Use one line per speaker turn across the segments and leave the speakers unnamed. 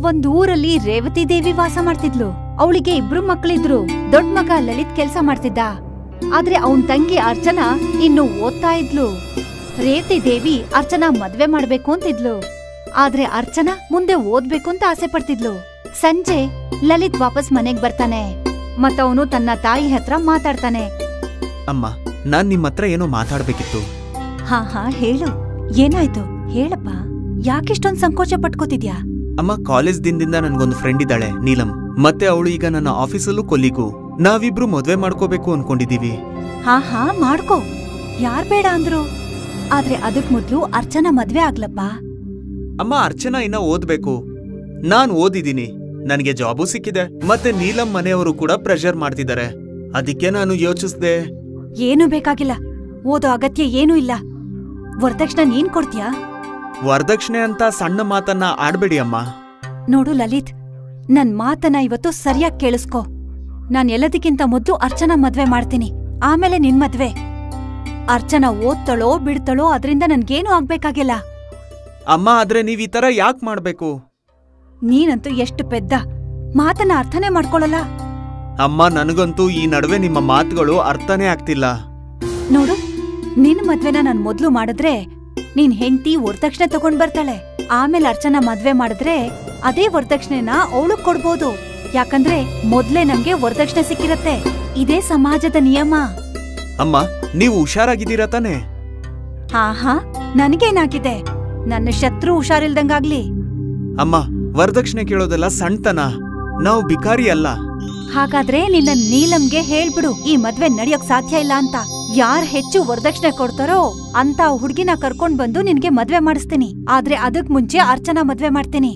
ಒಂದ್ ಊರಲ್ಲಿ ರೇವತಿ ದೇವಿ ವಾಸ ಮಾಡ್ತಿದ್ಲು ಅವಳಿಗೆ ಇಬ್ರು ಮಕ್ಳಿದ್ರು ದೊಡ್ಡ ಮಗ ಲಲಿತ್ ಕೆಲ್ಸ ಮಾಡ್ತಿದ್ದ ಆದ್ರೆ ಅವನ್ ತಂಗಿ ಅರ್ಚನಾ ಇನ್ನು ಓದ್ತಾ ಇದ್ಲು ರೇವತಿ ದೇವಿ ಅರ್ಚನಾ ಮದ್ವೆ ಮಾಡ್ಬೇಕು ಅಂತಿದ್ಲು ಆದ್ರೆ ಅರ್ಚನಾ ಮುಂದೆ ಓದ್ಬೇಕು ಅಂತ ಆಸೆ ಪಡ್ತಿದ್ಲು ಸಂಜೆ ಲಲಿತ್ ವಾಪಸ್ ಮನೆಗ್ ಬರ್ತಾನೆ ಮತ್ತವನು ತನ್ನ ತಾಯಿ ಹತ್ರ ಮಾತಾಡ್ತಾನೆ
ಅಮ್ಮ ನಾನ್ ನಿಮ್ ಹತ್ರ ಏನೋ ಮಾತಾಡ್ಬೇಕಿತ್ತು
ಹಾ ಹಾ ಹೇಳು ಏನಾಯ್ತು ಹೇಳಪ್ಪ ಯಾಕಿಷ್ಟೊಂದ್ ಸಂಕೋಚ ಪಟ್ಕೋತಿದ್ಯಾ
ಅಮ್ಮ ಕಾಲೇಜ್ ದಿನದಿಂದ ನನ್ಗೊಂದು ಫ್ರೆಂಡ್ ಇದ್ದಾಳೆ ನೀಲಂ ಮತ್ತೆ ಅವಳು ಈಗ ನನ್ನ ಆಫೀಸಲ್ಲೂ ಕೊಲ್ಲಿಗೂ ನಾವಿಬ್ರು ಮದ್ವೆ ಮಾಡ್ಕೋಬೇಕು ಅನ್ಕೊಂಡಿದೀವಿ
ಹಾ ಹಾ ಮಾಡ್ಕೋ ಯಾರ್ ಬೇಡ ಅಂದ್ರು ಆದ್ರೆ ಅದಕ್ ಮೊದ್ಲು ಅರ್ಚನಾ ಮದ್ವೆ ಆಗ್ಲಪ್ಪ
ಅಮ್ಮ ಅರ್ಚನಾ ಇನ್ನ ಓದ್ಬೇಕು ನಾನ್ ಓದಿದೀನಿ ನನಗೆ ಜಾಬು ಸಿಕ್ಕಿದೆ ಮತ್ತೆ ನೀಲಂ ಮನೆಯವರು ಕೂಡ ಪ್ರೆಷರ್ ಮಾಡ್ತಿದ್ದಾರೆ ಅದಕ್ಕೆ ನಾನು ಯೋಚಿಸ್ದೆ
ಏನು ಬೇಕಾಗಿಲ್ಲ ಓದೋ ಅಗತ್ಯ ಏನೂ ಇಲ್ಲ ವರದಕ್ಷಿಣೆ ನೀನ್ ಕೊಡ್ತೀಯಾ
ವರದಕ್ಷಿಣೆ ಅಂತ ಸಣ್ಣ ಮಾತನ್ನ ಆಡ್ಬೇಡಿ ಅಮ್ಮ
ನೋಡು ಲಲಿತ್ ನನ್ ಮಾತನ್ನ ಇವತ್ತು ಸರಿಯಾಗಿ ಕೇಳಿಸ್ಕೊ ನಾನ್ ಎಲ್ಲದಕ್ಕಿಂತ ಮೊದ್ಲು ಅರ್ಚನಾ ಮದ್ವೆ ಮಾಡ್ತೀನಿ ಆಮೇಲೆ ನಿನ್ ಮದ್ವೆ ಅರ್ಚನಾ ಓದ್ತಳೋ ಬಿಡ್ತಳೋ ಅದ್ರಿಂದ ನನ್ಗೇನು ಆಗ್ಬೇಕಾಗಿಲ್ಲ
ಅಮ್ಮ ಆದ್ರೆ ನೀವ್ ಈ ತರ ಯಾಕ್ ಮಾಡ್ಬೇಕು
ನೀನಂತೂ ಎಷ್ಟು ಪೆದ್ದ ಮಾತನ್ನ ಅರ್ಥನೇ ಮಾಡ್ಕೊಳಲ್ಲ
ಅಮ್ಮ ನನಗಂತೂ ಈ ನಡುವೆ ನಿಮ್ಮ ಮಾತುಗಳು ಅರ್ಥನೇ ಆಗ್ತಿಲ್ಲ
ನೋಡು ನಿನ್ ಮದ್ವೆನ ನಾನ್ ಮೊದ್ಲು ಮಾಡಿದ್ರೆ ನೀನ್ ಹೆಂಡ್ತಿ ವರದಕ್ಷಿಣೆ ತಗೊಂಡ್ ಬರ್ತಾಳೆ ಆಮೇಲೆ ಅರ್ಚನಾ ಮದ್ವೆ ಮಾಡಿದ್ರೆ ಅದೇ ವರದಕ್ಷಿಣೆನ ಅವಳು ಕೊಡ್ಬೋದು ಯಾಕಂದ್ರೆ ಮೊದ್ಲೇ ನಮ್ಗೆ ವರದಕ್ಷಿಣೆ ಸಿಕ್ಕಿರತ್ತೆ ಇದೇ ಸಮಾಜದ ನಿಯಮ
ಅಮ್ಮ ನೀವು ಹುಷಾರಾಗಿದ್ದೀರಾ ತಾನೆ
ಹಾ ಹಾ ನನಗೇನಾಗಿದೆ ನನ್ನ ಶತ್ರು ಹುಷಾರಿಲ್ದಂಗಾಗ್ಲಿ
ಅಮ್ಮ ವರದಕ್ಷಿಣೆ ಕೇಳೋದೆಲ್ಲ ಸಣ್ತನ ನಾವು ಬಿಕಾರಿ ಅಲ್ಲ
ಹಾಗಾದ್ರೆ ನಿನ್ನ ನೀಲಂಗೆ ಹೇಳ್ಬಿಡು ಈ ಮದ್ವೆ ನಡಿಯೋಕ್ ಸಾಧ್ಯ ಇಲ್ಲ ಅಂತ ಯಾರ್ ಹೆಚ್ಚು ವರದಕ್ಷಿಣೆ ಕೊಡ್ತಾರೋ ಅಂತ ಹುಡ್ಗಿನ ಕರ್ಕೊಂಡ್ ಬಂದು ನಿನ್ಗೆ ಮದ್ವೆ ಮಾಡಿಸ್ತೀನಿ ಆದ್ರೆ ಅದಕ್ ಮುಂಚೆ ಅರ್ಚನಾ ಮದ್ವೆ ಮಾಡ್ತೀನಿ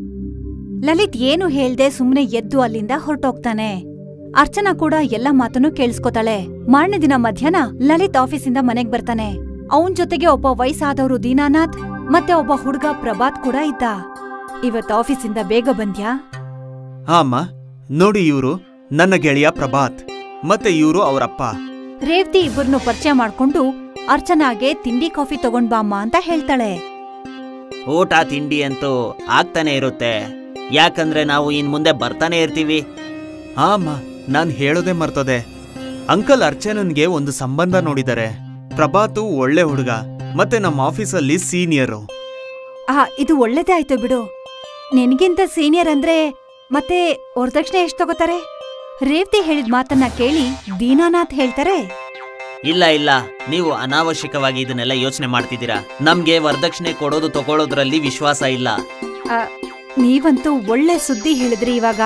ಲಲಿತ್ ಏನು ಹೇಳ್ದೆ ಸುಮ್ನೆ ಎದ್ದು ಅಲ್ಲಿಂದ ಹೊರಟೋಗ್ತಾನೆ ಅರ್ಚನಾ ಕೂಡ ಎಲ್ಲ ಮಾತನ್ನು ಕೇಳಿಸ್ಕೊತಾಳೆ ಮಾರನೇ ದಿನ ಮಧ್ಯಾಹ್ನ ಲಲಿತ್ ಆಫೀಸಿಂದ ಮನೆಗ್ ಬರ್ತಾನೆ ಅವನ್ ಜೊತೆಗೆ ಒಬ್ಬ ವಯಸ್ಸಾದವರು ದೀನಾನಾಥ್ ಮತ್ತೆ ಒಬ್ಬ ಹುಡುಗ ಪ್ರಭಾತ್ ಕೂಡ ಇದ್ದ ಇವತ್ ಆಫೀಸಿಂದ ಬೇಗ ಬಂದ್ಯಾ
ಹಾ ಅಮ್ಮ ನೋಡಿ ಇವ್ರು ನನ್ನ ಗೆಳೆಯ ಪ್ರಭಾತ್ ಮತ್ತೆ ಇವ್ರು ಅವರಪ್ಪ
ರೇವತಿ ಇಬ್ಬರನ್ನು ಪರಿಚಯ ಮಾಡ್ಕೊಂಡು ಅರ್ಚನಾಗೆ ತಿಂಡಿ ಕಾಫಿ ತಗೊಂಡ್ ಬಾಮ್ಮ ಅಂತ ಹೇಳ್ತಾಳೆ
ಊಟ ತಿಂಡಿ ಅಂತೂ ಆಗ್ತಾನೆ ಇರುತ್ತೆ ಯಾಕಂದ್ರೆ ನಾವು ಇನ್ ಮುಂದೆ ಬರ್ತಾನೆ ಇರ್ತೀವಿ
ಹಾ ಅಮ್ಮ ನಾನ್ ಹೇಳೋದೇ ಮರ್ತದೆ ಅಂಕಲ್ ಅರ್ಚನನ್ಗೆ ಒಂದು ಸಂಬಂಧ ನೋಡಿದ್ದಾರೆ ಪ್ರಭಾತು ಒಳ್ಳೆ ಹುಡುಗ ಮತ್ತೆ ನಮ್ಮ ಆಫೀಸಲ್ಲಿ ಸೀನಿಯರು
ಆ ಇದು ಒಳ್ಳೇದೇ ಆಯ್ತು ಬಿಡು ನಿನ್ಗಿಂತ ಸೀನಿಯರ್ ಅಂದ್ರೆ ಮತ್ತೆ ವರದಕ್ಷಿಣೆ ಎಷ್ಟ್ ತಗೋತಾರೆ ರೇವತಿ ಹೇಳಿದ ಮಾತನ್ನ ಕೇಳಿ ದೀನಾನಾಥ್ ಹೇಳ್ತಾರೆ
ಇಲ್ಲ ಇಲ್ಲ ನೀವು ಅನಾವಶ್ಯಕವಾಗಿ ಇದನ್ನೆಲ್ಲ ಯೋಚನೆ ಮಾಡ್ತಿದ್ದೀರಾ ನಮ್ಗೆ ವರದಕ್ಷಿಣೆ ಕೊಡೋದು ತಗೊಳ್ಳೋದ್ರಲ್ಲಿ ವಿಶ್ವಾಸ ಇಲ್ಲ
ಆ, ನೀವಂತೂ ಒಳ್ಳೆ ಸುದ್ದಿ ಹೇಳಿದ್ರಿ ಇವಾಗ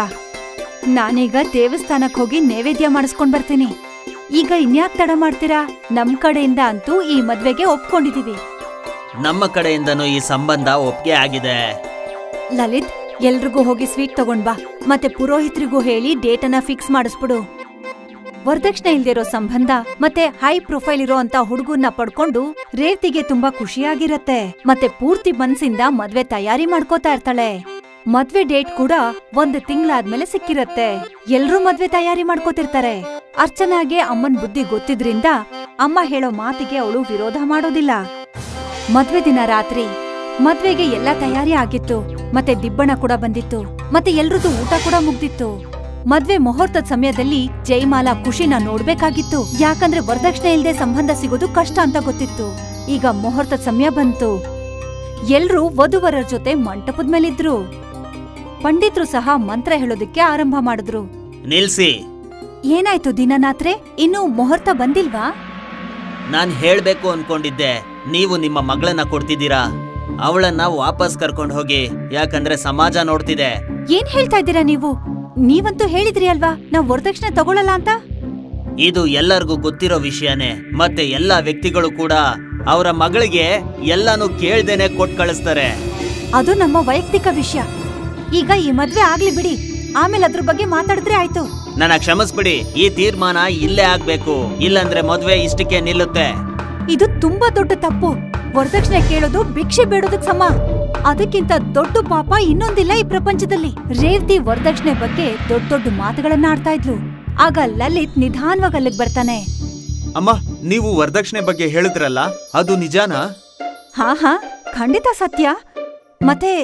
ನಾನೀಗ ದೇವಸ್ಥಾನಕ್ ಹೋಗಿ ನೈವೇದ್ಯ ಮಾಡಿಸ್ಕೊಂಡ್ ಬರ್ತೀನಿ ಈಗ ಇನ್ಯಾಕ್ ತಡ ಮಾಡ್ತೀರಾ ನಮ್ ಕಡೆಯಿಂದ ಅಂತೂ ಈ ಮದ್ವೆಗೆ ಒಪ್ಕೊಂಡಿದೀವಿ
ನಮ್ಮ ಕಡೆಯಿಂದನೂ ಈ ಸಂಬಂಧ ಒಪ್ಗೆ ಆಗಿದೆ
ಲಲಿತ್ ಎಲ್ರಿಗೂ ಹೋಗಿ ಸ್ವೀಟ್ ತಗೊಂಡ್ ಬಾ ಮತ್ತೆ ಪುರೋಹಿತ್ರಿಗೂ ಹೇಳಿ ಡೇಟನ್ನ ಫಿಕ್ಸ್ ಮಾಡಿಸ್ಬಿಡು ವರದಕ್ಷಿಣೆ ಇಲ್ದಿರೋ ಸಂಬಂಧ ಮತ್ತೆ ಹೈ ಪ್ರೊಫೈಲ್ ಇರೋ ಅಂತ ಹುಡುಗನ್ನ ಪಡ್ಕೊಂಡು ರೇವತಿಗೆ ತುಂಬಾ ಖುಷಿಯಾಗಿರತ್ತೆ ಮತ್ತೆ ಪೂರ್ತಿ ಮನ್ಸಿಂದ ಮದ್ವೆ ತಯಾರಿ ಮಾಡ್ಕೋತಾ ಇರ್ತಾಳೆ ಮದ್ವೆ ಡೇಟ್ ಕೂಡ ಒಂದ್ ತಿಂಗ್ಳಾದ್ಮೇಲೆ ಸಿಕ್ಕಿರತ್ತೆ ಎಲ್ರೂ ಮದ್ವೆ ತಯಾರಿ ಮಾಡ್ಕೋತಿರ್ತಾರೆ ಅರ್ಚನಾಗೆ ಅಮ್ಮನ್ ಬುದ್ಧಿ ಗೊತ್ತಿದ್ರಿಂದ ಅಮ್ಮ ಹೇಳೋ ಮಾತಿಗೆ ಅವಳು ವಿರೋಧ ಮಾಡೋದಿಲ್ಲ ಮದ್ವೆ ದಿನ ರಾತ್ರಿ ಮದ್ವೆಗೆ ಎಲ್ಲ ತಯಾರಿ ಆಗಿತ್ತು ಮತ್ತೆ ದಿಬ್ಬಣ ಕೂಡ ಬಂದಿತ್ತು ಮತ್ತೆ ಎಲ್ರದ್ದು ಊಟ ಕೂಡ ಮುಗ್ದಿತ್ತು ಮದ್ವೆ ಮುಹೂರ್ತದ ಸಮಯದಲ್ಲಿ ಜೈಮಾಲಾ ಖುಷಿನ ನೋಡ್ಬೇಕಾಗಿತ್ತು ಯಾಕಂದ್ರೆ ವರದಕ್ಷಿಣೆ ಇಲ್ದೆ ಸಂಬಂಧ ಸಿಗೋದು ಕಷ್ಟ ಅಂತ ಗೊತ್ತಿತ್ತು ಈಗ ಮುಹೂರ್ತದ ಸಮಯ ಬಂತು ಎಲ್ರೂ ವಧುವರರ ಜೊತೆ ಮಂಟಪದ ಮೇಲಿದ್ರು ಪಂಡಿತ್ರು ಸಹ ಮಂತ್ರ ಹೇಳೋದಕ್ಕೆ ಆರಂಭ ಮಾಡಿದ್ರು
ನಿಲ್ಸಿ
ಏನಾಯ್ತು ದಿನನಾತ್ರೆ ಇನ್ನು ಮುಹೂರ್ತ ಬಂದಿಲ್ವಾ
ನಾನ್ ಹೇಳ್ಬೇಕು ಅನ್ಕೊಂಡಿದ್ದೆ ನೀವು ನಿಮ್ಮ ಮಗಳನ್ನ ಕೊಡ್ತಿದ್ದೀರಾ ಅವಳನ್ನ ವಾಪಸ್ ಕರ್ಕೊಂಡು ಹೋಗಿ ಯಾಕಂದ್ರೆ ಸಮಾಜ ನೋಡ್ತಿದೆ
ಏನ್ ಹೇಳ್ತಾ ಇದ್ದೀರಾ ನೀವು ನೀವಂತೂ ಹೇಳಿದ್ರಿ ಅಲ್ವಾ ನಾವ್ ವರದಕ್ಷಿಣೆ ತಗೊಳಲ್ಲ ಅಂತ
ಇದು ಎಲ್ಲರಿಗೂ ಗೊತ್ತಿರೋ ವಿಷಯನೇ ಮತ್ತೆ ಎಲ್ಲ ವ್ಯಕ್ತಿಗಳು ಕೂಡ ಅವರ ಮಗಳಿಗೆ ಎಲ್ಲಾನು ಕೇಳ್ದೇನೆ ಕೊಟ್ ಕಳಿಸ್ತಾರೆ
ಅದು ನಮ್ಮ ವೈಯಕ್ತಿಕ ವಿಷಯ ಈಗ ಈ ಮದ್ವೆ ಆಗ್ಲಿ ಬಿಡಿ ಆಮೇಲೆ ಅದ್ರ ಬಗ್ಗೆ ಮಾತಾಡಿದ್ರೆ ಆಯ್ತು
ನನ್ನ ಕ್ಷಮಿಸ್ಬಿಡಿ ಈ ತೀರ್ಮಾನ ಇಲ್ಲೇ ಆಗ್ಬೇಕು ಇಲ್ಲಂದ್ರೆ ಮದ್ವೆ ಇಷ್ಟಕ್ಕೆ ನಿಲ್ಲುತ್ತೆ
ಇದು ತುಂಬಾ ದೊಡ್ಡ ತಪ್ಪು ವರದಕ್ಷಿಣೆ ಕೇಳೋದು ಭಿಕ್ಷೆ ಬೇಡೋದಕ್ ಸಮ ಅದಕ್ಕಿಂತ ದೊಡ್ಡ ಪಾಪ ಇನ್ನೊಂದಿಲ್ಲ ಈ ಪ್ರಪಂಚದಲ್ಲಿ ರೇವತಿ ವರದಕ್ಷಿಣೆ ಬಗ್ಗೆ ದೊಡ್ಡ ದೊಡ್ಡ ಮಾತುಗಳನ್ನ ಆಡ್ತಾ ಇದ್ಲು ಆಗ ಲಲಿತ್ ನಿಧಾನವಾಗಿ ಅಲ್ಲಿಗ್ ಬರ್ತಾನೆ
ಅಮ್ಮ ನೀವು ವರದಕ್ಷಿಣೆ ಬಗ್ಗೆ ಹೇಳಿದ್ರಲ್ಲ ಅದು ನಿಜಾನಾ
ಹಾ ಹಾ ಖಂಡಿತ ಸತ್ಯ ಮತ್ತೆ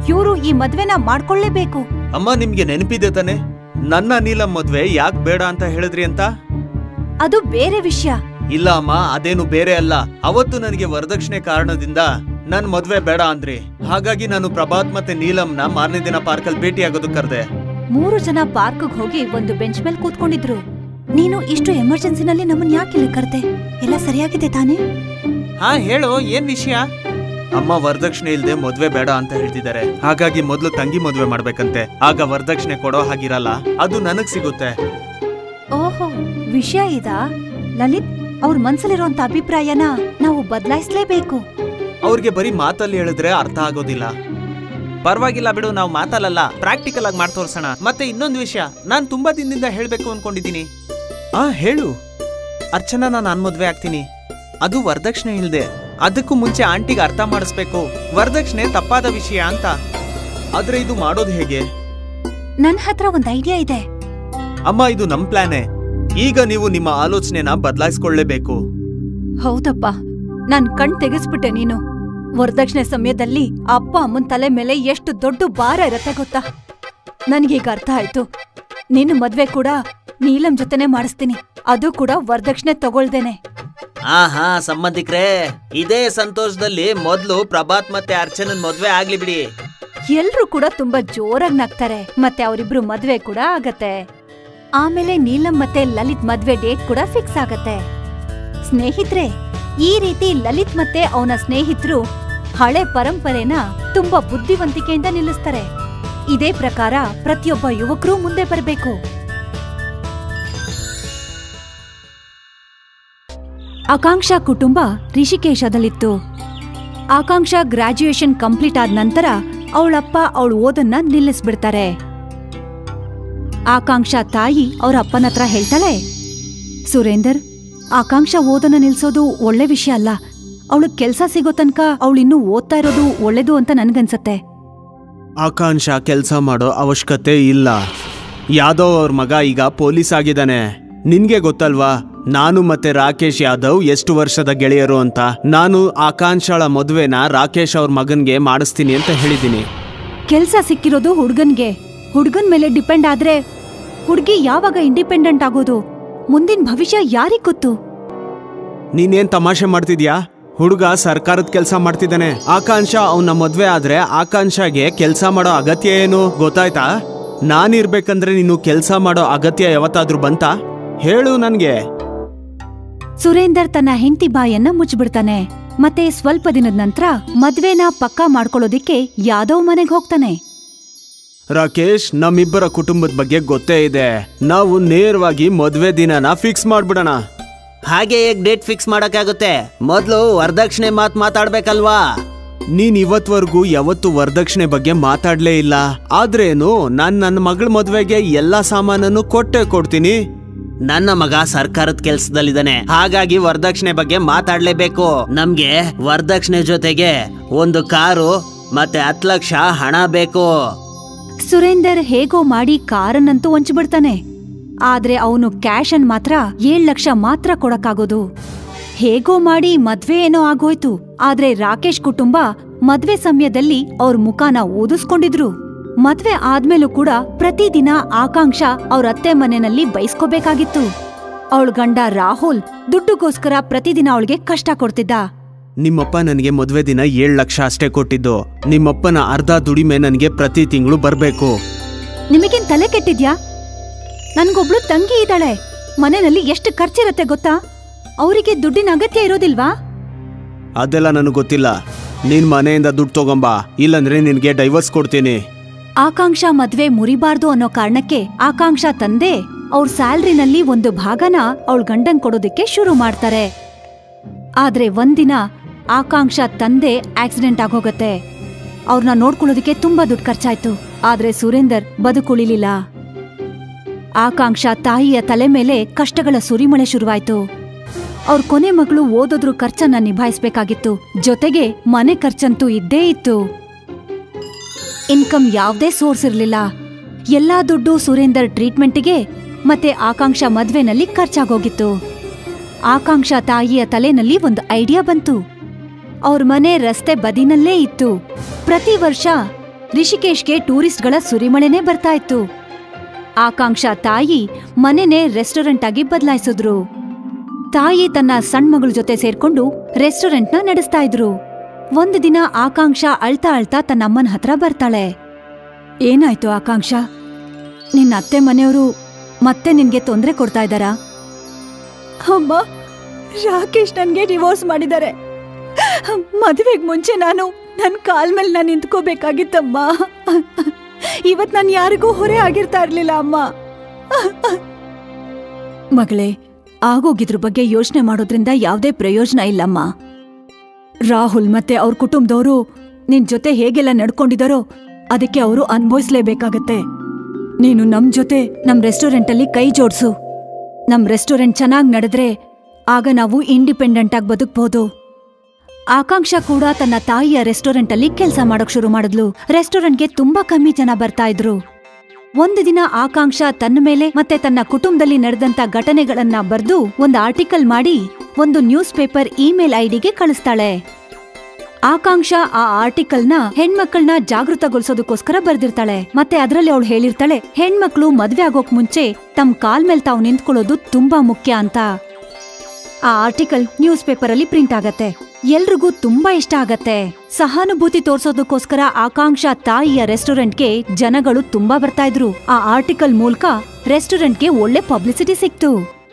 ಇವ್ರು ಈ ಮದ್ವೆನ ಮಾಡ್ಕೊಳ್ಳೇಬೇಕು
ಅಮ್ಮ ನಿಮ್ಗೆ ನೆನಪಿದೆ ತಾನೆ ನನ್ನ ನೀಲಂ ಮದ್ವೆ ಯಾಕೆ ಬೇಡ ಅಂತ ಹೇಳಿದ್ರಿ ಅಂತ
ಅದು ಬೇರೆ ವಿಷಯ
ಇಲ್ಲ ಅಮ್ಮ ಅದೇನು ಬೇರೆ ಅಲ್ಲ ಅವತ್ತು ನನಗೆ ವರದಕ್ಷಿಣೆ ಕಾರಣದಿಂದ ನನ್ ಮದ್ವೆ ಬೇಡ ಅಂದ್ರಿ ಹಾಗಾಗಿ ನಾನು ಪ್ರಭಾತ್ ಮತ್ತೆ ನೀಲಂನ ಮಾರನೇ ದಿನ ಪಾರ್ಕಲ್ಲಿ ಭೇಟಿ ಆಗೋದಕ್ಕೆ ಕರೆದೆ
ಮೂರು ಜನ ಪಾರ್ಕ್ಗೆ ಹೋಗಿ ಒಂದು ಬೆಂಚ್ ಮೇಲೆ ಕೂತ್ಕೊಂಡಿದ್ರು ನೀನು ಇಷ್ಟು ಎಮರ್ಜೆನ್ಸಿನಲ್ಲಿ ನಮ್ಮನ್ ಯಾಕೆ ಇಲ್ಲಿ ಕರ್ದೆ ಎಲ್ಲ ಸರಿಯಾಗಿದೆ ತಾನೇ
ಹಾ ಹೇಳು ಏನ್ ವಿಷಯ ಅಮ್ಮ ವರದಕ್ಷಿಣೆ ಇಲ್ದೆ ಮದ್ವೆ ಬೇಡ ಅಂತ ಹೇಳ್ತಿದ್ದಾರೆ ಹಾಗಾಗಿ ಮೊದ್ಲು ತಂಗಿ ಮದ್ವೆ ಮಾಡ್ಬೇಕಂತೆ ಆಗ ವರದಕ್ಷಿಣೆ ಕೊಡೋ ಹಾಗಿರಲ್ಲ ಅದು ನನಗ್ ಸಿಗುತ್ತೆ
ಓಹೋ ವಿಷಯ ಇದಾ ಲಲಿತ್ ಅವ್ರ ಮನ್ಸಲ್ಲಿರೋಂತ ಅಭಿಪ್ರಾಯನ ನಾವು ಬದಲಾಯಿಸ್ಲೇಬೇಕು
ಅವ್ರಿಗೆ ಬರೀ ಮಾತಲ್ಲಿ ಹೇಳಿದ್ರೆ ಅರ್ಥ ಆಗೋದಿಲ್ಲ ಪರವಾಗಿಲ್ಲ ಬಿಡು ನಾವು ಮಾತಲ್ಲಲ್ಲ ಪ್ರಾಕ್ಟಿಕಲ್ ಆಗಿ ಮಾಡಿ ತೋರ್ಸೋಣ ಮತ್ತೆ ಇನ್ನೊಂದು ವಿಷಯ ನಾನ್ ತುಂಬಾ ದಿನದಿಂದ ಹೇಳ್ಬೇಕು ಅನ್ಕೊಂಡಿದ್ದೀನಿ ಆ ಹೇಳು ಅರ್ಚನಾ ನಾನು ಮದ್ವೆ ಆಗ್ತೀನಿ ಅದು ವರದಕ್ಷಿಣೆ ಇಲ್ದೆ ಅದಕ್ಕೂ ಮುಂಚೆ ಆಂಟಿಗೆ ಅರ್ಥ ಮಾಡಿಸ್ಬೇಕು ವರದಕ್ಷಿಣೆ ತಪ್ಪಾದ ವಿಷಯ ಅಂತ ಆದ್ರೆ ಇದು ಮಾಡೋದು ಹೇಗೆ
ನನ್ ಹತ್ರ ಒಂದ್ ಐಡಿಯಾ ಇದೆ
ಅಮ್ಮ ಇದು ನಮ್ ಪ್ಲಾನೇ ಈಗ ನೀವು ನಿಮ್ಮ ಆಲೋಚನೆನ ಬದಲಾಯಿಸ್ಕೊಳ್ಳೇಬೇಕು
ಹೌದಪ್ಪ ನಾನ್ ಕಣ್ ತೆಗೆಸ್ಬಿಟ್ಟೆ ನೀನು ವರದಕ್ಷಿಣೆ ಸಮಯದಲ್ಲಿ ಅಪ್ಪ ಅಮ್ಮನ್ ತಲೆ ಮೇಲೆ ಎಷ್ಟು ದೊಡ್ಡ ಭಾರ ಇರತ್ತೆ ಗೊತ್ತಾ ನನ್ಗೀಗ ಅರ್ಥ ಆಯ್ತು ನಿನ್ನ ಮದ್ವೆ ಕೂಡ ನೀಲಂ ಜೊತೆನೆ ಮಾಡಿಸ್ತೀನಿ ಅದು ಕೂಡ ವರದಕ್ಷಿಣೆ ತಗೊಳ್ದೇನೆ
ಆಹಾ ಸಂಬಂಧಿಕ್ರೇ ಇದೇ ಸಂತೋಷದಲ್ಲಿ ಮೊದ್ಲು ಪ್ರಭಾತ್ ಮತ್ತೆ ಅರ್ಚನನ್ ಮದ್ವೆ ಆಗ್ಲಿ ಬಿಡಿ
ಎಲ್ರೂ ಕೂಡ ತುಂಬಾ ಜೋರಾಗಿ ನಗ್ತಾರೆ ಮತ್ತೆ ಅವರಿಬ್ರು ಮದ್ವೆ ಕೂಡ ಆಗತ್ತೆ ಆಮೇಲೆ ನೀಲಂ ಮತ್ತೆ ಲಲಿತ್ ಮದ್ವೆ ಡೇಟ್ ಕೂಡ ಫಿಕ್ಸ್ ಆಗತ್ತೆ ಸ್ನೇಹಿತ್ರೆ ಈ ರೀತಿ ಲಲಿತ್ ಮತ್ತೆ ಅವನ ಸ್ನೇಹಿತರು ಹಳೆ ಪರಂಪರೆನ ತುಂಬಾ ಬುದ್ಧಿವಂತಿಕೆಯಿಂದ ನಿಲ್ಲಿಸ್ತಾರೆ ಇದೇ ಪ್ರಕಾರ ಪ್ರತಿಯೊಬ್ಬ ಯುವಕರು ಮುಂದೆ ಬರಬೇಕು ಆಕಾಂಕ್ಷ ಕುಟುಂಬ ರಿಷಿಕೇಶದಲ್ಲಿತ್ತು ಆಕಾಂಕ್ಷ ಗ್ರಾಜ್ಯುಯೇಷನ್ ಕಂಪ್ಲೀಟ್ ಆದ ನಂತರ ಅವಳಪ್ಪ ಅವಳ ಓದನ್ನ ನಿಲ್ಲಿಸ್ಬಿಡ್ತಾರೆ ಆಕಾಂಕ್ಷ ತಾಯಿ ಅವ್ರ ಅಪ್ಪನ ಹತ್ರ ಹೇಳ್ತಾಳೆ ಸುರೇಂದರ್ ಆಕಾಂಕ್ಷ ಓದನ್ನ ನಿಲ್ಸೋದು ಒಳ್ಳೆ ವಿಷಯ ಅಲ್ಲ ಅವಳು ಕೆಲ್ಸ ಸಿಗೋ ತನಕ ಅವಳಿನ್ನೂ ಓದ್ತಾ ಇರೋದು ಒಳ್ಳೇದು ಅಂತ ನನ್ಗನ್ಸತ್ತೆ
ಆಕಾಂಕ್ಷ ಕೆಲಸ ಮಾಡೋ ಅವಶ್ಯಕತೆ ಇಲ್ಲ ಯಾದವ್ ಅವ್ರ ಮಗ ಈಗ ಪೊಲೀಸ್ ಆಗಿದ್ದಾನೆ ನಿನ್ಗೆ ಗೊತ್ತಲ್ವಾ ನಾನು ಮತ್ತೆ ರಾಕೇಶ್ ಯಾದವ್ ಎಷ್ಟು ವರ್ಷದ ಗೆಳೆಯರು ಅಂತ ನಾನು ಆಕಾಂಕ್ಷಳ ಮದುವೆನ ರಾಕೇಶ್ ಅವ್ರ ಮಗನ್ಗೆ ಮಾಡಿಸ್ತೀನಿ ಅಂತ ಹೇಳಿದ್ದೀನಿ
ಕೆಲ್ಸ ಸಿಕ್ಕಿರೋದು ಹುಡ್ಗನ್ಗೆ ಹುಡ್ಗನ್ ಮೇಲೆ ಡಿಪೆಂಡ್ ಆದ್ರೆ ಹುಡ್ಗಿ ಯಾವಾಗ ಇಂಡಿಪೆಂಡೆಂಟ್ ಆಗೋದು ಮುಂದಿನ ಭವಿಷ್ಯ ಯಾರಿಗ್ ಗೊತ್ತು
ನೀನೇನ್ ತಮಾಷೆ ಮಾಡ್ತಿದ್ಯಾ ಹುಡುಗ ಸರ್ಕಾರದ ಕೆಲಸ ಮಾಡ್ತಿದ್ದಾನೆ ಆಕಾಂಕ್ಷ ಅವನ ಮದ್ವೆ ಆದ್ರೆ ಆಕಾಂಕ್ಷಗೆ ಕೆಲಸ ಮಾಡೋ ಅಗತ್ಯ ಏನು ಗೊತ್ತಾಯ್ತಾ ನಾನಿರ್ಬೇಕಂದ್ರೆ ನೀನು ಕೆಲಸ ಮಾಡೋ ಅಗತ್ಯ ಯಾವತ್ತಾದ್ರೂ ಬಂತಾ ಹೇಳು ನನ್ಗೆ
ಸುರೇಂದರ್ ತನ್ನ ಹೆಂಡತಿ ಬಾಯನ್ನ ಮುಚ್ಚಿಬಿಡ್ತಾನೆ ಮತ್ತೆ ಸ್ವಲ್ಪ ದಿನದ ನಂತರ ಮದ್ವೆನ ಪಕ್ಕಾ ಮಾಡ್ಕೊಳ್ಳೋದಿಕ್ಕೆ ಯಾದವ್ ಮನೆಗ್ ಹೋಗ್ತಾನೆ
ರಾಕೇಶ್ ನಮ್ಮಿಬ್ಬರ ಕುಟುಂಬದ ಬಗ್ಗೆ ಗೊತ್ತೇ ಇದೆ ನಾವು ನೇರವಾಗಿ ಮದ್ವೆ ದಿನನ ಫಿಕ್ಸ್ ಮಾಡ್ಬಿಡೋಣ
ಹಾಗೆ ಹೇಗ್ ಡೇಟ್ ಫಿಕ್ಸ್ ಮಾಡಕ್ಕಾಗುತ್ತೆ ಮೊದ್ಲು ವರದಕ್ಷಿಣೆ ಮಾತ್ ಮಾತಾಡ್ಬೇಕಲ್ವಾ
ನೀನ್ ಇವತ್ವರೆಗೂ ಯಾವತ್ತು ವರದಕ್ಷಿಣೆ ಬಗ್ಗೆ ಮಾತಾಡ್ಲೇ ಇಲ್ಲ ಆದ್ರೇನು ನಾನ್ ನನ್ನ ಮಗಳ ಮದ್ವೆಗೆ ಎಲ್ಲಾ ಸಾಮಾನನ್ನು ಕೊಟ್ಟೆ ಕೊಡ್ತೀನಿ
ನನ್ನ ಮಗ ಸರ್ಕಾರದ ಕೆಲ್ಸದಲ್ಲಿದ್ದಾನೆ ಹಾಗಾಗಿ ವರದಕ್ಷಿಣೆ ಬಗ್ಗೆ ಮಾತಾಡ್ಲೇಬೇಕು ನಮ್ಗೆ ವರದಕ್ಷಿಣೆ ಜೊತೆಗೆ ಒಂದು ಕಾರು ಮತ್ತೆ ಹತ್ತು ಲಕ್ಷ ಹಣ ಬೇಕು
ಸುರೇಂದರ್ ಹೇಗೋ ಮಾಡಿ ಕಾರನ್ನಂತೂ ಹೊಂಚ್ಬಿಡ್ತಾನೆ ಆದ್ರೆ ಅವನು ಕ್ಯಾಶ್ ಅನ್ ಮಾತ್ರ ಏಳ್ ಲಕ್ಷ ಮಾತ್ರ ಕೊಡಕ್ಕಾಗೋದು ಹೇಗೋ ಮಾಡಿ ಮದ್ವೆ ಏನೋ ಆಗೋಯ್ತು ಆದ್ರೆ ರಾಕೇಶ್ ಕುಟುಂಬ ಮದ್ವೆ ಸಮಯದಲ್ಲಿ ಅವ್ರ ಮುಖಾನ ಊದಿಸ್ಕೊಂಡಿದ್ರು ಮದ್ವೆ ಆದ್ಮೇಲೂ ಕೂಡ ಪ್ರತಿದಿನ ಆಕಾಂಕ್ಷ ಅವ್ರ ಅತ್ತೆ ಮನೆಯಲ್ಲಿ ಬೈಸ್ಕೋಬೇಕಾಗಿತ್ತು ಅವಳ ಗಂಡ ರಾಹುಲ್ ದುಡ್ಡುಗೋಸ್ಕರ ಪ್ರತಿದಿನ ಅವಳಿಗೆ ಕಷ್ಟ ಕೊಡ್ತಿದ್ದ
ನಿಮ್ಮಪ್ಪ ನನಗೆ ಮದುವೆ ದಿನ ಏಳು ಲಕ್ಷ ಅಷ್ಟೇ ಕೊಟ್ಟಿದ್ದು ನಿಮ್ಮಪ್ಪನ ಅರ್ಧ ದುಡಿಮೆ ನನಗೆ ಪ್ರತಿ ತಿಂಗಳು ಬರಬೇಕು
ನಿಮಗೇನ್ ತಲೆ ಕೆಟ್ಟಿದ್ಯಾ ನನ್ಗೊಬ್ಳು ತಂಗಿ ಇದ್ದಾಳೆ ಮನೆಯಲ್ಲಿ ಎಷ್ಟು ಖರ್ಚಿರತ್ತೆ ಗೊತ್ತಾ ಅವರಿಗೆ ದುಡ್ಡಿನ ಅಗತ್ಯ ಇರೋದಿಲ್ವಾ
ಅದೆಲ್ಲ ನನಗೆ ಗೊತ್ತಿಲ್ಲ ನಿನ್ ಮನೆಯಿಂದ ದುಡ್ಡು ತಗೊಂಬಾ ಇಲ್ಲಂದ್ರೆ ನಿನಗೆ ಡೈವರ್ಸ್ ಕೊಡ್ತೀನಿ
ಆಕಾಂಕ್ಷ ಮದ್ವೆ ಮುರಿಬಾರ್ದು ಅನ್ನೋ ಕಾರಣಕ್ಕೆ ಆಕಾಂಕ್ಷ ತಂದೆ ಅವ್ರ ಸ್ಯಾಲ್ರಿನಲ್ಲಿ ಒಂದು ಭಾಗನ ಅವಳ ಗಂಡನ್ ಕೊಡೋದಕ್ಕೆ ಶುರು ಮಾಡ್ತಾರೆ ಆದ್ರೆ ಒಂದಿನ ಆಕಾಂಕ್ಷ ತಂದೆ ಆಕ್ಸಿಡೆಂಟ್ ಆಗೋಗತ್ತೆ ಅವ್ರನ್ನ ನೋಡ್ಕೊಳ್ಳೋದಕ್ಕೆ ತುಂಬಾ ದುಡ್ಡು ಖರ್ಚಾಯ್ತು ಆದ್ರೆ ಸುರೇಂದರ್ ಬದುಕುಳಿಲಿಲ್ಲ ಆಕಾಂಕ್ಷ ತಾಯಿಯ ತಲೆ ಮೇಲೆ ಕಷ್ಟಗಳ ಸುರಿಮಳೆ ಶುರುವಾಯ್ತು ಅವ್ರ ಕೊನೆ ಮಗಳು ಓದೋದ್ರ ಖರ್ಚನ್ನ ನಿಭಾಯಿಸ್ಬೇಕಾಗಿತ್ತು ಜೊತೆಗೆ ಮನೆ ಖರ್ಚಂತೂ ಇದ್ದೇ ಇತ್ತು ಇನ್ಕಮ್ ಯಾವ್ದೇ ಸೋರ್ಸ್ ಇರ್ಲಿಲ್ಲ ಎಲ್ಲಾ ದುಡ್ಡು ಸುರೇಂದರ್ ಟ್ರೀಟ್ಮೆಂಟಿಗೆ ಮತ್ತೆ ಆಕಾಂಕ್ಷ ಮದ್ವೆನಲ್ಲಿ ಖರ್ಚಾಗೋಗಿತ್ತು ಆಕಾಂಕ್ಷ ತಾಯಿಯ ತಲೆನಲ್ಲಿ ಒಂದು ಐಡಿಯಾ ಬಂತು ಅವ್ರ ಮನೆ ರಸ್ತೆ ಬದಿನಲ್ಲೇ ಇತ್ತು ಪ್ರತಿ ವರ್ಷ ರಿಷಿಕೇಶ್ಗೆ ಟೂರಿಸ್ಟ್ಗಳ ಸುರಿಮಳೆನೇ ಬರ್ತಾ ಇತ್ತು ಆಕಾಂಕ್ಷ ತಾಯಿ ಮನೆನೇ ರೆಸ್ಟೋರೆಂಟ್ ಆಗಿ ಬದಲಾಯಿಸಿದ್ರು ತಾಯಿ ತನ್ನ ಸಣ್ಣ ಮಗಳ ಜೊತೆ ಸೇರ್ಕೊಂಡು ರೆಸ್ಟೋರೆಂಟ್ನ ನಡೆಸ್ತಾ ಇದ್ರು ಒಂದು ದಿನ ಆಕಾಂಕ್ಷ ಅಳ್ತಾ ಅಳ್ತಾ ತನ್ನ ಅಮ್ಮನ ಹತ್ರ ಬರ್ತಾಳೆ ಏನಾಯ್ತು ಆಕಾಂಕ್ಷ ನಿನ್ನ ಅತ್ತೆ ಮನೆಯವರು ಮತ್ತೆ ನಿನ್ಗೆ ತೊಂದರೆ ಕೊಡ್ತಾ ಇದ್ದಾರಾ ಅಮ್ಮ ರಾಕೇಶ್ ನನ್ಗೆ ಡಿವೋರ್ಸ್ ಮಾಡಿದ್ದಾರೆ ಮದುವೆಗೆ ಮುಂಚೆ ನಾನು ನನ್ನ ಕಾಲ್ ಮೇಲೆ ನಾನು ನಿಂತ್ಕೋಬೇಕಾಗಿತ್ತಮ್ಮ ಇವತ್ ನಾನು ಯಾರಿಗೂ ಹೊರೆ ಆಗಿರ್ತಾ ಇರ್ಲಿಲ್ಲ ಅಮ್ಮ ಮಗಳೇ ಆಗೋಗಿದ್ರ ಬಗ್ಗೆ ಯೋಚನೆ ಮಾಡೋದ್ರಿಂದ ಯಾವುದೇ ಪ್ರಯೋಜನ ಇಲ್ಲಮ್ಮ ರಾಹುಲ್ ಮತ್ತೆ ಅವ್ರ ಕುಟುಂಬದವರು ನಿನ್ ಜೊತೆ ಹೇಗೆಲ್ಲ ನಡ್ಕೊಂಡಿದಾರೋ ಅದಕ್ಕೆ ಅವರು ಅನ್ಭವಿಸ್ಲೇಬೇಕಾಗತ್ತೆ ನೀನು ನಮ್ ಜೊತೆ ನಮ್ ರೆಸ್ಟೋರೆಂಟಲ್ಲಿ ಕೈ ಜೋಡ್ಸು ನಮ್ ರೆಸ್ಟೋರೆಂಟ್ ಚೆನ್ನಾಗಿ ನಡೆದ್ರೆ ಆಗ ನಾವು ಇಂಡಿಪೆಂಡೆಂಟ್ ಆಗಿ ಬದುಕ್ಬೋದು ಆಕಾಂಕ್ಷ ಕೂಡ ತನ್ನ ತಾಯಿಯ ರೆಸ್ಟೋರೆಂಟಲ್ಲಿ ಕೆಲಸ ಮಾಡೋಕ್ ಶುರು ಮಾಡಿದ್ಲು ರೆಸ್ಟೋರೆಂಟ್ಗೆ ತುಂಬಾ ಕಮ್ಮಿ ಜನ ಬರ್ತಾ ಇದ್ರು ಒಂದು ದಿನ ಆಕಾಂಕ್ಷ ತನ್ನ ಮೇಲೆ ಮತ್ತೆ ತನ್ನ ಕುಟುಂಬದಲ್ಲಿ ನಡೆದಂತ ಘಟನೆಗಳನ್ನ ಬರೆದು ಒಂದು ಆರ್ಟಿಕಲ್ ಮಾಡಿ ಒಂದು ನ್ಯೂಸ್ ಪೇಪರ್ ಇಮೇಲ್ ಐಡಿಗೆ ಕಳಿಸ್ತಾಳೆ ಆಕಾಂಕ್ಷ ಆ ಆರ್ಟಿಕಲ್ನ ಹೆಣ್ಮಕ್ಳನ್ನ ಜಾಗೃತಗೊಳಿಸೋದಕ್ಕೋಸ್ಕರ ಬರ್ದಿರ್ತಾಳೆ ಮತ್ತೆ ಅದರಲ್ಲಿ ಅವಳು ಹೇಳಿರ್ತಾಳೆ ಹೆಣ್ಮಕ್ಳು ಮದ್ವೆ ಆಗೋಕ್ ಮುಂಚೆ ತಮ್ಮ ಕಾಲ್ ಮೇಲೆ ತಾವು ನಿಂತ್ಕೊಳ್ಳೋದು ತುಂಬಾ ಮುಖ್ಯ ಅಂತ ಆ ಆರ್ಟಿಕಲ್ ನ್ಯೂಸ್ ಪೇಪರ್ ಅಲ್ಲಿ ಪ್ರಿಂಟ್ ಆಗತ್ತೆ ಎಲ್ರಿಗೂ ತುಂಬಾ ಇಷ್ಟ ಆಗತ್ತೆ ಸಹಾನುಭೂತಿ ತೋರ್ಸೋದಕ್ಕೋಸ್ಕರ ಆಕಾಂಕ್ಷ ತಾಯಿಯ ರೆಸ್ಟೋರೆಂಟ್ಗೆ ಜನಗಳು ತುಂಬಾ ಬರ್ತಾ ಇದ್ರು ಆ ಆರ್ಟಿಕಲ್ ಮೂಲಕ ರೆಸ್ಟೋರೆಂಟ್ಗೆ ಒಳ್ಳೆ ಪಬ್ಲಿಸಿಟಿ ಸಿಕ್ತು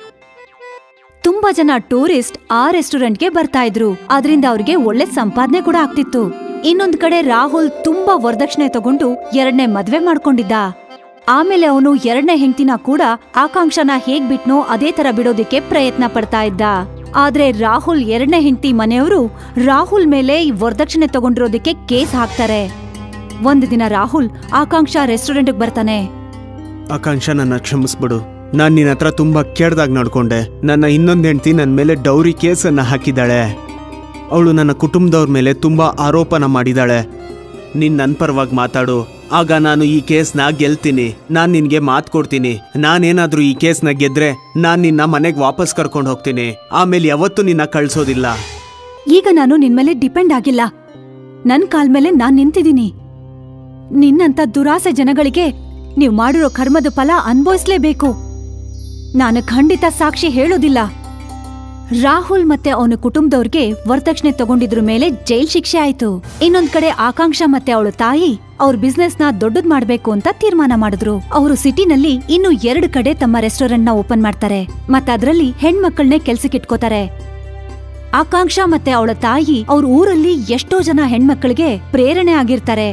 ತುಂಬಾ ಜನ ಟೂರಿಸ್ಟ್ ಆ ರೆಸ್ಟೋರೆಂಟ್ಗೆ ಬರ್ತಾ ಇದ್ರು ಅದರಿಂದ ಅವ್ರಿಗೆ ಒಳ್ಳೆ ಸಂಪಾದನೆ ಕೂಡ ಆಗ್ತಿತ್ತು ಇನ್ನೊಂದ್ ಕಡೆ ರಾಹುಲ್ ತುಂಬಾ ವರದಕ್ಷಿಣೆ ತಗೊಂಡು ಎರಡನೇ ಮದ್ವೆ ಮಾಡ್ಕೊಂಡಿದ್ದ ಆಮೇಲೆ ಅವನು ಎರಡನೇ ಹೆಂಡತಿನ ಕೂಡ ಆಕಾಂಕ್ಷನ ಹೇಗ್ ಬಿಟ್ನೋ ಅದೇ ತರ ಬಿಡೋದಿಕ್ಕೆ ಪ್ರಯತ್ನ ಪಡ್ತಾ ಇದ್ದ ಆದ್ರೆ ರಾಹುಲ್ ಎರಡನೇ ಹೆಂಡತಿ ಮನೆಯವರು ರಾಹುಲ್ ಮೇಲೆ ಈ ವರದಕ್ಷಿಣೆ ತಗೊಂಡಿರೋದಕ್ಕೆ ಕೇಸ್ ಹಾಕ್ತಾರೆ ಒಂದ್ ದಿನ ರಾಹುಲ್ ಆಕಾಂಕ್ಷ ರೆಸ್ಟೋರೆಂಟ್ಗೆ ಬರ್ತಾನೆ
ಆಕಾಂಕ್ಷ ನನ್ನ ಕ್ಷಮಿಸ್ಬಿಡು ನಾನು ನಿನ್ನ ಹತ್ರ ತುಂಬಾ ಕೆಡ್ದಾಗ ನಡ್ಕೊಂಡೆ ನನ್ನ ಇನ್ನೊಂದು ಹೆಂಡತಿ ನನ್ನ ಮೇಲೆ ಡೌರಿ ಕೇಸನ್ನ ಹಾಕಿದ್ದಾಳೆ ಅವಳು ನನ್ನ ಕುಟುಂಬದವ್ರ ಮೇಲೆ ತುಂಬಾ ಆರೋಪನ ಮಾಡಿದಾಳೆ ನೀನ್ ನನ್ನ ಪರವಾಗಿ ಮಾತಾಡು ಆಗ ನಾನು ಈ ಕೇಸ್ನ ಗೆಲ್ತೀನಿ ನಾನು ನಿನ್ಗೆ ಮಾತು ಕೊಡ್ತೀನಿ ನಾನೇನಾದ್ರೂ ಈ ಕೇಸ್ನ ಗೆದ್ರೆ ನಾನು ನಿನ್ನ ಮನೆಗೆ ವಾಪಸ್ ಕರ್ಕೊಂಡು ಹೋಗ್ತೀನಿ ಆಮೇಲೆ ಯಾವತ್ತೂ ನಿನ್ನ ಕಳ್ಸೋದಿಲ್ಲ
ಈಗ ನಾನು ನಿನ್ಮೇಲೆ ಡಿಪೆಂಡ್ ಆಗಿಲ್ಲ ನನ್ ಕಾಲ್ ಮೇಲೆ ನಾನ್ ನಿಂತಿದ್ದೀನಿ ನಿನ್ನಂತ ದುರಾಸೆ ಜನಗಳಿಗೆ ನೀವ್ ಮಾಡಿರೋ ಕರ್ಮದ ಫಲ ಅನ್ಭವಿಸ್ಲೇಬೇಕು ನಾನು ಖಂಡಿತ ಸಾಕ್ಷಿ ಹೇಳೋದಿಲ್ಲ ರಾಹುಲ್ ಮತ್ತೆ ಅವನ ಕುಟುಂಬದವ್ರಿಗೆ ವರದಕ್ಷಿಣೆ ತಗೊಂಡಿದ್ರ ಮೇಲೆ ಜೈಲ್ ಶಿಕ್ಷೆ ಆಯ್ತು ಇನ್ನೊಂದ್ ಕಡೆ ಆಕಾಂಕ್ಷ ಮತ್ತೆ ಅವಳ ತಾಯಿ ಅವ್ರ ಬಿಸ್ನೆಸ್ ನ ದೊಡ್ಡದ್ ಮಾಡ್ಬೇಕು ಅಂತ ತೀರ್ಮಾನ ಮಾಡಿದ್ರು ಅವರು ಸಿಟಿನಲ್ಲಿ ಇನ್ನು ಎರಡು ಕಡೆ ತಮ್ಮ ರೆಸ್ಟೋರೆಂಟ್ ನ ಓಪನ್ ಮಾಡ್ತಾರೆ ಮತ್ತೆ ಅದ್ರಲ್ಲಿ ಹೆಣ್ಮಕ್ಳನ್ನೇ ಕೆಲ್ಸಕ್ಕಿಟ್ಕೋತಾರೆ ಆಕಾಂಕ್ಷ ಮತ್ತೆ ಅವಳ ತಾಯಿ ಅವ್ರ ಊರಲ್ಲಿ ಎಷ್ಟೋ ಜನ ಹೆಣ್ಮಕ್ಳಿಗೆ ಪ್ರೇರಣೆ ಆಗಿರ್ತಾರೆ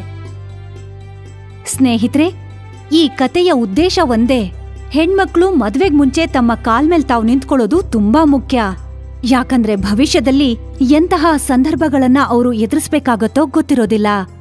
ಸ್ನೇಹಿತರೆ ಈ ಕತೆಯ ಉದ್ದೇಶ ಒಂದೇ ಹೆಣ್ಮಕ್ಳು ಮದ್ವೆಗ್ ಮುಂಚೆ ತಮ್ಮ ಕಾಲ್ ಮೇಲ್ ತಾವು ನಿಂತ್ಕೊಳ್ಳೋದು ತುಂಬಾ ಮುಖ್ಯ ಯಾಕಂದ್ರೆ ಭವಿಷ್ಯದಲ್ಲಿ ಎಂತಹ ಸಂದರ್ಭಗಳನ್ನ ಅವರು ಎದುರಿಸ್ಬೇಕಾಗತ್ತೋ ಗೊತ್ತಿರೋದಿಲ್ಲ